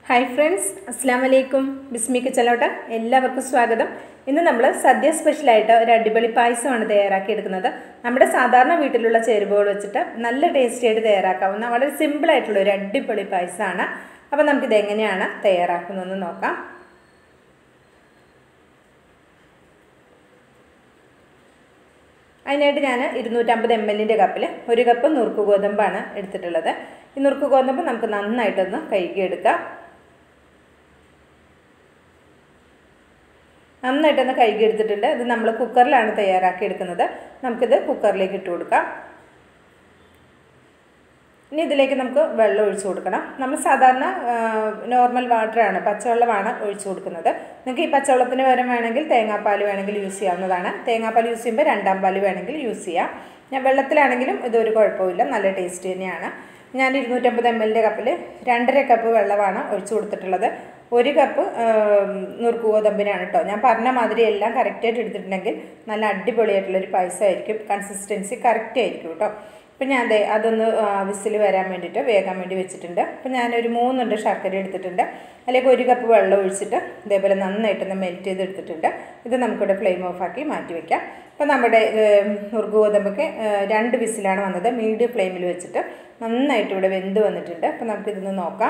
hi friends അസ്സാം വലൈക്കും ബിസ്മി കിച്ചലോട്ട് എല്ലാവർക്കും സ്വാഗതം ഇന്ന് നമ്മൾ സദ്യ സ്പെഷ്യലായിട്ട് ഒരു അടിപൊളി പായസമാണ് തയ്യാറാക്കിയെടുക്കുന്നത് നമ്മുടെ സാധാരണ വീട്ടിലുള്ള ചേരുവകൾ വെച്ചിട്ട് നല്ല ടേസ്റ്റി ആയിട്ട് തയ്യാറാക്കാവുന്ന വളരെ സിമ്പിളായിട്ടുള്ള ഒരു അടിപൊളി പായസമാണ് അപ്പോൾ നമുക്കിത് എങ്ങനെയാണ് തയ്യാറാക്കുന്നതെന്ന് നോക്കാം അതിനായിട്ട് ഞാൻ ഇരുന്നൂറ്റമ്പത് എം എല്ലിൻ്റെ കപ്പിൽ ഒരു കപ്പ് നുറുക്ക് ഗോതമ്പാണ് എടുത്തിട്ടുള്ളത് ഈ നുറുക്ക് ഗോതമ്പ് നമുക്ക് നന്നായിട്ടൊന്ന് കഴുകിയെടുക്കാം നന്നായിട്ടൊന്ന് കഴുകിയെടുത്തിട്ടുണ്ട് ഇത് നമ്മൾ കുക്കറിലാണ് തയ്യാറാക്കി എടുക്കുന്നത് നമുക്കിത് കുക്കറിലേക്ക് ഇട്ട് കൊടുക്കാം ഇനി ഇതിലേക്ക് നമുക്ക് വെള്ളം ഒഴിച്ചു കൊടുക്കണം നമ്മൾ സാധാരണ നോർമൽ വാട്ടറാണ് പച്ചവെള്ളമാണ് ഒഴിച്ചു കൊടുക്കുന്നത് നിങ്ങൾക്ക് ഈ പച്ചവെള്ളത്തിന് പകരം വേണമെങ്കിൽ തേങ്ങാപ്പാൽ വേണമെങ്കിൽ യൂസ് ചെയ്യാവുന്നതാണ് തേങ്ങാപ്പാൽ യൂസ് ചെയ്യുമ്പോൾ രണ്ടാം പാൽ വേണമെങ്കിൽ യൂസ് ചെയ്യാം ഞാൻ വെള്ളത്തിലാണെങ്കിലും ഇതൊരു കുഴപ്പമില്ല നല്ല ടേസ്റ്റ് തന്നെയാണ് ഞാൻ ഇരുന്നൂറ്റമ്പത് എം എല്ലിൻ്റെ കപ്പിൽ രണ്ടര കപ്പ് വെള്ളമാണ് ഒഴിച്ചു കൊടുത്തിട്ടുള്ളത് ഒരു കപ്പ് നുറുക്ക് ഗോതമ്പിനാണ് കേട്ടോ ഞാൻ പറഞ്ഞ മാതിരി എല്ലാം കറക്റ്റായിട്ട് എടുത്തിട്ടുണ്ടെങ്കിൽ നല്ല അടിപൊളിയായിട്ടുള്ളൊരു പായസമായിരിക്കും കൺസിസ്റ്റൻസി കറക്റ്റ് ആയിരിക്കും കേട്ടോ അപ്പം ഞാൻ അതെ അതൊന്ന് വിസിൽ വരാൻ വേണ്ടിയിട്ട് വേകാൻ വേണ്ടി വെച്ചിട്ടുണ്ട് അപ്പം ഞാനൊരു മൂന്നുണ്ട് ശർക്കര എടുത്തിട്ടുണ്ട് അല്ലെങ്കിൽ ഒരു കപ്പ് വെള്ളം ഒഴിച്ചിട്ട് ഇതേപോലെ നന്നായിട്ടൊന്ന് മെൽറ്റ് ചെയ്തെടുത്തിട്ടുണ്ട് ഇത് നമുക്കിവിടെ ഫ്ലെയിം ഓഫാക്കി മാറ്റി വയ്ക്കാം അപ്പോൾ നമ്മുടെ നുറുക്ക് ഗോതമ്പൊക്കെ രണ്ട് വിസിലാണ് വന്നത് മീഡിയം ഫ്ലെയിമിൽ വെച്ചിട്ട് നന്നായിട്ട് ഇവിടെ വെന്ത് വന്നിട്ടുണ്ട് അപ്പോൾ നമുക്കിതൊന്ന് നോക്കാം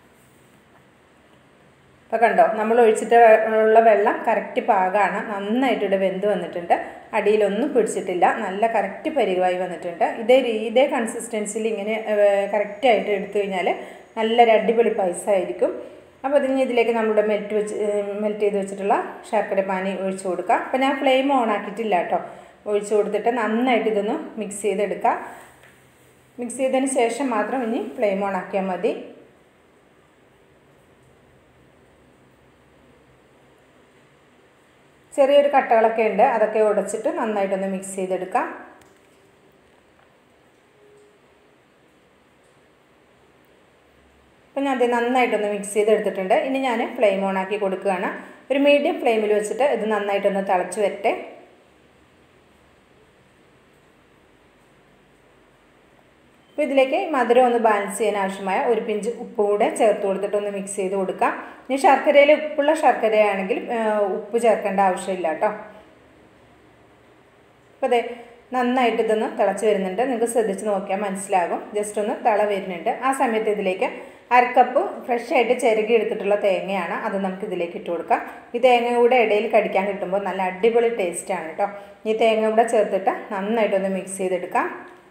അപ്പോൾ കണ്ടോ നമ്മൾ ഒഴിച്ചിട്ട് ഉള്ള വെള്ളം കറക്റ്റ് പാകമാണ് നന്നായിട്ട് ഇവിടെ വെന്ത് വന്നിട്ടുണ്ട് അടിയിലൊന്നും പിടിച്ചിട്ടില്ല നല്ല കറക്റ്റ് പരിവായി വന്നിട്ടുണ്ട് ഇതേ ഇതേ കൺസിസ്റ്റൻസിയിൽ ഇങ്ങനെ കറക്റ്റായിട്ട് എടുത്തു കഴിഞ്ഞാൽ നല്ലൊരു അടിപൊളി പായസമായിരിക്കും അപ്പോൾ അതിന് ഇതിലേക്ക് നമ്മുടെ മെൽറ്റ് വെച്ച് മെൽറ്റ് ചെയ്ത് വെച്ചിട്ടുള്ള ശർക്കര പാനി ഒഴിച്ചു കൊടുക്കാം അപ്പോൾ ഞാൻ ഫ്ലെയിം ഓൺ ആക്കിയിട്ടില്ല കേട്ടോ ഒഴിച്ചു കൊടുത്തിട്ട് നന്നായിട്ട് ഇതൊന്ന് മിക്സ് ചെയ്തെടുക്കാം മിക്സ് ചെയ്തതിന് ശേഷം മാത്രം ഇനി ഫ്ലെയിം ഓൺ ആക്കിയാൽ മതി ചെറിയൊരു കട്ടകളൊക്കെ ഉണ്ട് അതൊക്കെ ഉടച്ചിട്ട് നന്നായിട്ടൊന്ന് മിക്സ് ചെയ്തെടുക്കാം അപ്പം ഞാൻ അത് നന്നായിട്ടൊന്ന് മിക്സ് ചെയ്തെടുത്തിട്ടുണ്ട് ഇനി ഞാൻ ഫ്ലെയിം ഓൺ ആക്കി കൊടുക്കുകയാണ് ഒരു മീഡിയം ഫ്ലെയിമിൽ വെച്ചിട്ട് ഇത് നന്നായിട്ടൊന്ന് തിളച്ച് വരട്ടെ അപ്പോൾ ഇതിലേക്ക് മധുരം ഒന്ന് ബാലൻസ് ചെയ്യാൻ ആവശ്യമായ ഒരു പിഞ്ച് ഉപ്പ് കൂടെ ചേർത്ത് കൊടുത്തിട്ട് ഒന്ന് മിക്സ് ചെയ്ത് കൊടുക്കാം ഇനി ശർക്കരയിൽ ഉപ്പുള്ള ശർക്കരയാണെങ്കിൽ ഉപ്പ് ചേർക്കേണ്ട ആവശ്യമില്ല കേട്ടോ അപ്പോൾ അതെ നന്നായിട്ട് ഇതൊന്ന് തിളച്ച് വരുന്നുണ്ട് നിങ്ങൾക്ക് ശ്രദ്ധിച്ച് നോക്കിയാൽ മനസ്സിലാകും ജസ്റ്റ് ഒന്ന് തിള വരുന്നുണ്ട് ആ സമയത്ത് ഇതിലേക്ക് അരക്കപ്പ് ഫ്രഷ് ആയിട്ട് ചിരകി എടുത്തിട്ടുള്ള തേങ്ങയാണ് അത് നമുക്ക് ഇതിലേക്ക് ഇട്ട് കൊടുക്കാം ഈ തേങ്ങ കൂടെ ഇടയിൽ കടിക്കാൻ കിട്ടുമ്പോൾ നല്ല അടിപൊളി ടേസ്റ്റാണ് കേട്ടോ ഈ തേങ്ങ കൂടെ ചേർത്തിട്ട് നന്നായിട്ടൊന്ന് മിക്സ് ചെയ്തെടുക്കാം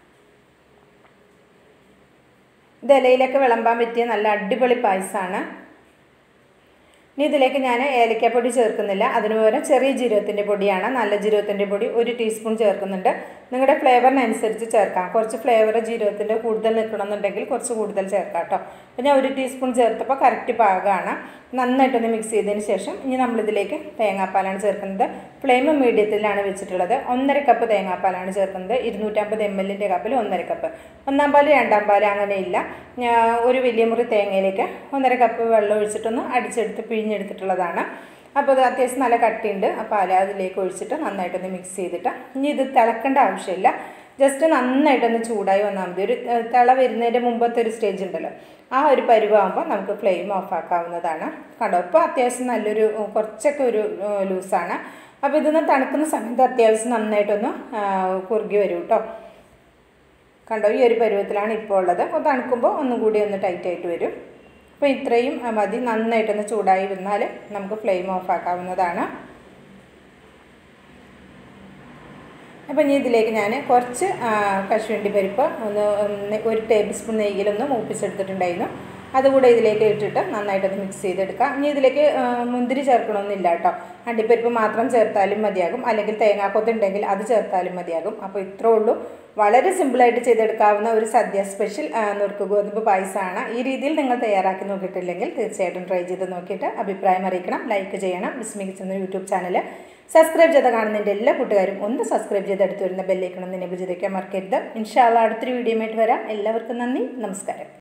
ഇത് ഇലയിലൊക്കെ വിളമ്പാൻ പറ്റിയ നല്ല അടിപൊളി പായസമാണ് ഇനി ഇതിലേക്ക് ഞാൻ ഏലക്കാപ്പൊടി ചേർക്കുന്നില്ല അതിന് പകരം ചെറിയ ജീരകത്തിൻ്റെ പൊടിയാണ് നല്ല ജീരകത്തിൻ്റെ പൊടി ഒരു ടീസ്പൂൺ ചേർക്കുന്നുണ്ട് നിങ്ങളുടെ ഫ്ലേവറിനനുസരിച്ച് ചേർക്കാം കുറച്ച് ഫ്ലേവർ ജീരകത്തിൻ്റെ കൂടുതൽ നിൽക്കണമെന്നുണ്ടെങ്കിൽ കുറച്ച് കൂടുതൽ ചേർക്കാം കേട്ടോ അപ്പോൾ ഞാൻ ഒരു ടീസ്പൂൺ ചേർത്തപ്പോൾ കറക്റ്റ് പാകമാണ് നന്നായിട്ടൊന്ന് മിക്സ് ചെയ്തതിന് ശേഷം ഇനി നമ്മളിതിലേക്ക് തേങ്ങാപ്പാലാണ് ചേർക്കുന്നത് ഫ്ലെയിം മീഡിയത്തിലാണ് വെച്ചിട്ടുള്ളത് ഒന്നര കപ്പ് തേങ്ങാപ്പാലാണ് ചേർക്കുന്നത് ഇരുന്നൂറ്റമ്പത് എം എല്ലിൻ്റെ കപ്പിൽ ഒന്നര കപ്പ് ഒന്നാം പാല് രണ്ടാം പാല് അങ്ങനെയില്ല ഒരു വലിയ മുറി തേങ്ങയിലേക്ക് ഒന്നര കപ്പ് വെള്ളം ഒഴിച്ചിട്ടൊന്ന് അടിച്ചെടുത്ത് പിഴിഞ്ഞെടുത്തിട്ടുള്ളതാണ് അപ്പോൾ അത് അത്യാവശ്യം നല്ല കട്ടിയുണ്ട് ആ പാല് അതിലേക്ക് ഒഴിച്ചിട്ട് നന്നായിട്ടൊന്ന് മിക്സ് ചെയ്തിട്ട് ഇനി ഇത് തിളക്കേണ്ട ആവശ്യമില്ല ജസ്റ്റ് നന്നായിട്ടൊന്ന് ചൂടായി വന്നാൽ മതി ഒരു തിള വരുന്നതിൻ്റെ മുമ്പത്തെ ഒരു സ്റ്റേജ് ഉണ്ടല്ലോ ആ ഒരു പരുവാകുമ്പോൾ നമുക്ക് ഫ്ലെയിം ഓഫ് ആക്കാവുന്നതാണ് കണ്ടോ ഇപ്പോൾ അത്യാവശ്യം നല്ലൊരു കുറച്ചൊക്കെ ഒരു ലൂസാണ് അപ്പോൾ ഇതൊന്ന് തണുക്കുന്ന സമയത്ത് അത്യാവശ്യം നന്നായിട്ടൊന്ന് കുറുകി വരും കേട്ടോ കണ്ടോ ഈ ഒരു പരുവത്തിലാണ് ഇപ്പോൾ ഉള്ളത് അപ്പോൾ തണുക്കുമ്പോൾ ഒന്നും കൂടി ഒന്ന് ടൈറ്റായിട്ട് വരും അപ്പോൾ ഇത്രയും മതി നന്നായിട്ടൊന്ന് ചൂടായി വന്നാൽ നമുക്ക് ഫ്ലെയിം ഓഫ് ആക്കാവുന്നതാണ് അപ്പോൾ ഇനി ഇതിലേക്ക് ഞാൻ കുറച്ച് കശുവണ്ടി പരിപ്പ് ഒന്ന് ഒരു ടേബിൾ സ്പൂൺ നെയ്യിലൊന്ന് മൂപ്പിച്ചെടുത്തിട്ടുണ്ടായിരുന്നു അതുകൂടെ ഇതിലേക്ക് ഇട്ടിട്ട് നന്നായിട്ടൊന്ന് മിക്സ് ചെയ്തെടുക്കാം ഇനി ഇതിലേക്ക് മുന്തിരി ചേർക്കണമെന്നില്ല കേട്ടോ അണ്ടിപ്പരിപ്പ് മാത്രം ചേർത്താലും മതിയാകും അല്ലെങ്കിൽ തേങ്ങാക്കൊത്ത് ഉണ്ടെങ്കിൽ അത് ചേർത്താലും മതിയാകും അപ്പോൾ ഇത്രേ ഉള്ളൂ വളരെ സിമ്പിളായിട്ട് ചെയ്തെടുക്കാവുന്ന ഒരു സദ്യ സ്പെഷ്യൽ നുറുക്ക് ഗോതമ്പ് പായസമാണ് ഈ രീതിയിൽ നിങ്ങൾ തയ്യാറാക്കി നോക്കിയിട്ടില്ലെങ്കിൽ തീർച്ചയായിട്ടും ട്രൈ ചെയ്ത് നോക്കിയിട്ട് അഭിപ്രായം അറിയിക്കണം ലൈക്ക് ചെയ്യണം Bismi kitchen YouTube channel subscribe ചെയ്ത് കാണുന്നതിൻ്റെ എല്ലാ കൂട്ടുകാരും ഒന്ന് സബ്സ്ക്രൈബ് ചെയ്ത് അടുത്ത് വരുന്ന ബെല്ലേക്കണം എന്ന് എനേബിൾ ചെയ്തേക്കാൻ മറക്കരുത് ഇൻഷാല്ല അടുത്തൊരു വീഡിയോ ആയിട്ട് വരാം എല്ലാവർക്കും നന്ദി നമസ്കാരം